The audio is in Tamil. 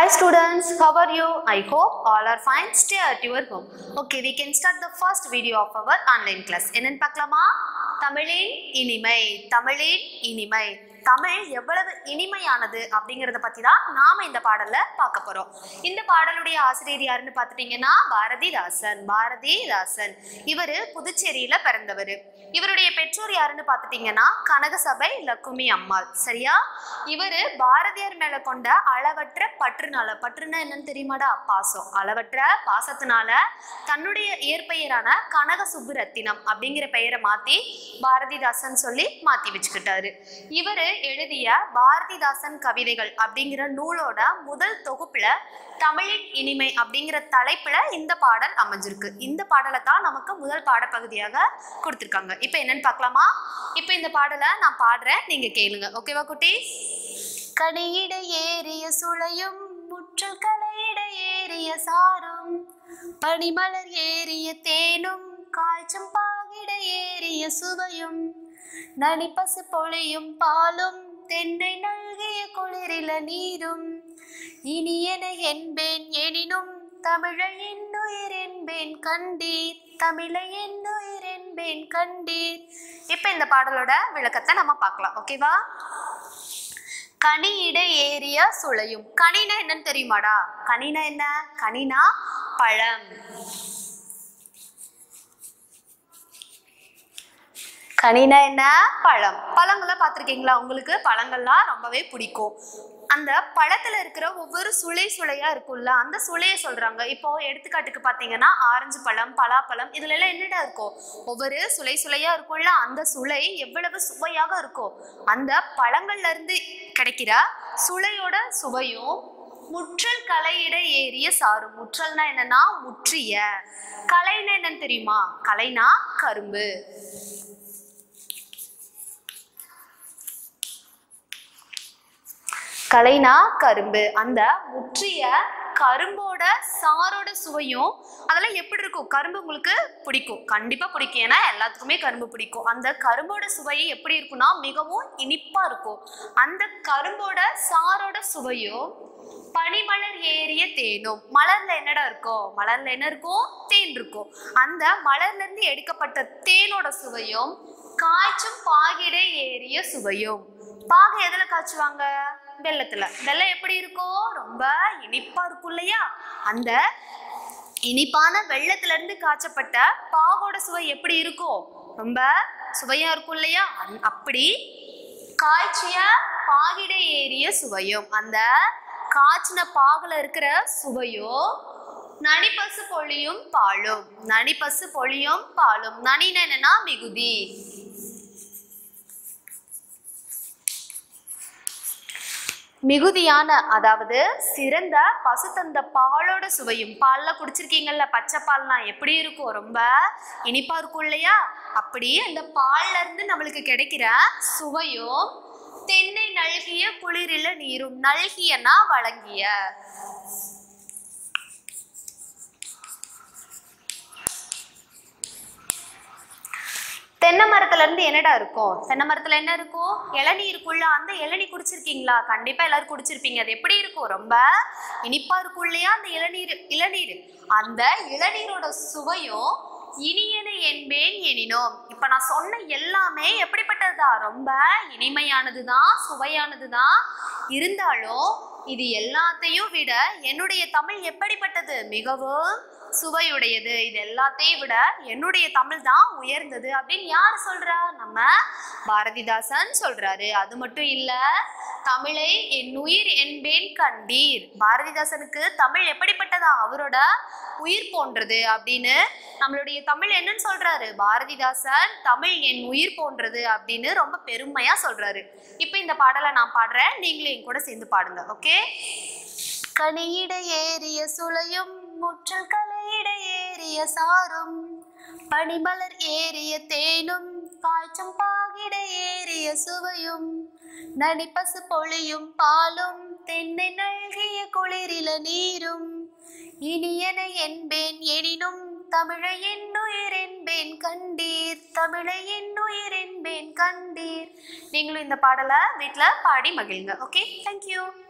Hi students, how are you? I hope all are fine. Stay at your home. Okay, we can start the first video of our online class. என்னன்னு பார்க்கலாமா தமிழின் இனிமை தமிழின் இனிமை தமிழ் எவ்வளவு இனிமையானது அப்படிங்கறத பத்தி தான் நாம இந்த பாடல்ல பார்க்க போறோம் இந்த பாடலுடைய ஆசிரியர் யாருன்னு பார்த்துட்டீங்கன்னா பாரதிதாசன் பாரதிதாசன் இவரு புதுச்சேரியில பிறந்தவர் இவருடைய பெற்றோர் யாருன்னு பார்த்துட்டீங்கன்னா கனகசபை லக்குமி அம்மாள் சரியா இவரு பாரதியார் மேல கொண்ட அளவற்ற பற்றுனால பற்றுனா என்னன்னு தெரியுமாடா பாசம் அளவற்ற பாசத்தினால தன்னுடைய இயற்பெயரான கனக சுப்புரத்தினம் அப்படிங்கிற பெயரை மாத்தி பாரதிதாசன் சொல்லி மாத்தி வச்சுக்கிட்டாரு இவரு எழுதிய பாரதிதாசன் கவிதைகள் அப்படிங்கிற நூலோட முதல் தொகுப்புல தமிழின் இனிமை அப்படிங்கிற தலைப்புல இந்த பாடல் அமைஞ்சிருக்கு இந்த பாடலை தான் நமக்கு முதல் பாடப்பகுதியாக கொடுத்துருக்காங்க இப்போ என்னன்னு பார்க்கலாமா இப்போ இந்த பாடலை நான் பாடுறேன் நீங்க கேளுங்க ஓகேவா குட்டீஸ் கனியிட ஏறிய சுளையும் முற்றல் கலையிட ஏறிய சாரும் பனிமலர் ஏறிய தேனும் காய்ச்சும் பாகிட ஏறிய சுவையும் நனிப்பசு பொழியும் பாலும் தென்னை நல்கிய குளிரில நீரும் இனியன என்பேன் எனினும் தமிழை என்னுயிர் என்பேன் கண்டீர் தமிழை என்னுயிர் என்பேன் கண்டீர் இப்போ இந்த பாடலோட விளக்கத்தை நம்ம பார்க்கலாம் ஓகேவா கனியிட ஏறிய சுளையும் கனினா என்னன்னு தெரியுமாடா கனினா என்ன கனினா பழம் கனினா என்ன பழம் பழங்களை பார்த்துருக்கீங்களா உங்களுக்கு பழங்கள்லாம் ரொம்பவே பிடிக்கும் அந்த பழத்துல இருக்கிற ஒவ்வொரு சுளை சுளையா இருக்கும்ல அந்த சுளையை சொல்றாங்க இப்போ எடுத்துக்காட்டுக்கு பார்த்தீங்கன்னா ஆரஞ்சு பழம் பலாப்பழம் இதுல எல்லாம் என்னடா இருக்கும் ஒவ்வொரு சுளை சுளையா இருக்கும்ல அந்த சுளை எவ்வளவு சுவையாக இருக்கும் அந்த பழங்கள்ல இருந்து கிடைக்கிற சுளையோட சுவையும் முற்றல் கலையிட ஏறிய சாறு முற்றல்னா என்னன்னா முற்றிய கலைனா என்னன்னு தெரியுமா கலைனா கரும்பு கலைனா கரும்பு அந்த முற்றிய கரும்போட சாரோட சுவையும் அதெல்லாம் எப்படி இருக்கும் கரும்பு உங்களுக்கு பிடிக்கும் கண்டிப்பா பிடிக்கும் ஏன்னா எல்லாத்துக்குமே கரும்பு பிடிக்கும் அந்த கரும்போட சுவை எப்படி இருக்கும்னா மிகவும் இனிப்பா இருக்கும் அந்த கரும்போட சாரோட சுவையும் பனிமலர் ஏறிய தேனும் மலர்ல என்னடா இருக்கும் மலர்ல என்ன இருக்கும் தேன் இருக்கும் அந்த மலர்ல இருந்து எடுக்கப்பட்ட தேனோட சுவையும் காய்ச்சும் பாகிட ஏறிய சுவையும் பாகு எதுல காய்ச்சுவாங்க வெள்ளத்துல வெள்ளம் எப்படி இருக்கும் ரொம்ப இனிப்பா இருக்கும் இல்லையா அந்த இனிப்பான வெள்ளத்துல இருந்து காய்ச்சப்பட்ட பாகோட சுவை எப்படி இருக்கும் ரொம்ப சுவையா இருக்கும் இல்லையா அந்- அப்படி காய்ச்சிய பாகிட ஏறிய சுவையும் அந்த காய்ச்சின பாகுல இருக்கிற சுவையும் நனிப்பசு பொழியும் பாலும் நனிப்பசு பொழியும் பாலும் நனின்னு என்னன்னா மிகுதி மிகுதியான அதாவது சிறந்த பசு தந்த பாலோட சுவையும் பால்ல குடிச்சிருக்கீங்கல்ல பச்சை பால்னா எப்படி இருக்கும் ரொம்ப இனிப்பா இருக்கும் இல்லையா அப்படி அந்த பால்ல இருந்து நம்மளுக்கு கிடைக்கிற சுவையும் தென்னை நல்கிய குளிரில நீரும் நல்கியனா வழங்கிய தென்னை மரத்துல இருந்து என்னடா இருக்கும் தென்னை மரத்துல என்ன இருக்கும் இளநீ இருக்குல்ல அந்த இளநீ குடிச்சிருக்கீங்களா கண்டிப்பா எல்லாரும் குடிச்சிருப்பீங்க அது எப்படி இருக்கும் ரொம்ப இனிப்பா இருக்கும் இல்லையா அந்த இளநீர் இளநீர் அந்த இளநீரோட சுவையும் இனியன என்பேன் எனினோம் இப்ப நான் சொன்ன எல்லாமே எப்படிப்பட்டதுதான் ரொம்ப இனிமையானதுதான் சுவையானதுதான் இருந்தாலும் இது எல்லாத்தையும் விட என்னுடைய தமிழ் எப்படிப்பட்டது மிகவும் சுவையுடையது இது எல்லாத்தையும் விட என்னுடைய தமிழ் தான் உயர்ந்தது அப்படின்னு யார் சொல்றா நம்ம பாரதிதாசன் சொல்றாரு அது மட்டும் இல்ல தமிழை என் உயிர் என்பேன் கண்டீர் பாரதிதாசனுக்கு தமிழ் எப்படிப்பட்டதா அவரோட உயிர் போன்றது அப்படின்னு நம்மளுடைய தமிழ் என்னன்னு சொல்றாரு பாரதிதாசன் தமிழ் என் உயிர் போன்றது அப்படின்னு ரொம்ப பெருமையா சொல்றாரு இப்போ இந்த பாடலை நான் பாடுறேன் நீங்களும் என் கூட சேர்ந்து பாடுங்க ஓகே கனியிட ஏறிய சுளையும் முற்றல் கலையிட ஏறிய சாரும் பனிமலர் ஏறிய தேனும் காய்ச்சம் பாகிட ஏறிய சுவையும் நனிப்பசு பொழியும் பாலும் தென்னை நல்கிய குளிரில நீரும் இனியன என்பேன் எனினும் தமிழை என்னுயிர் என்பேன் கண்டீர் தமிழை என்னுயிர் என்பேன் கண்டீர் நீங்களும் இந்த பாடலை வீட்டில் பாடி மகிழுங்க ஓகே தேங்க்யூ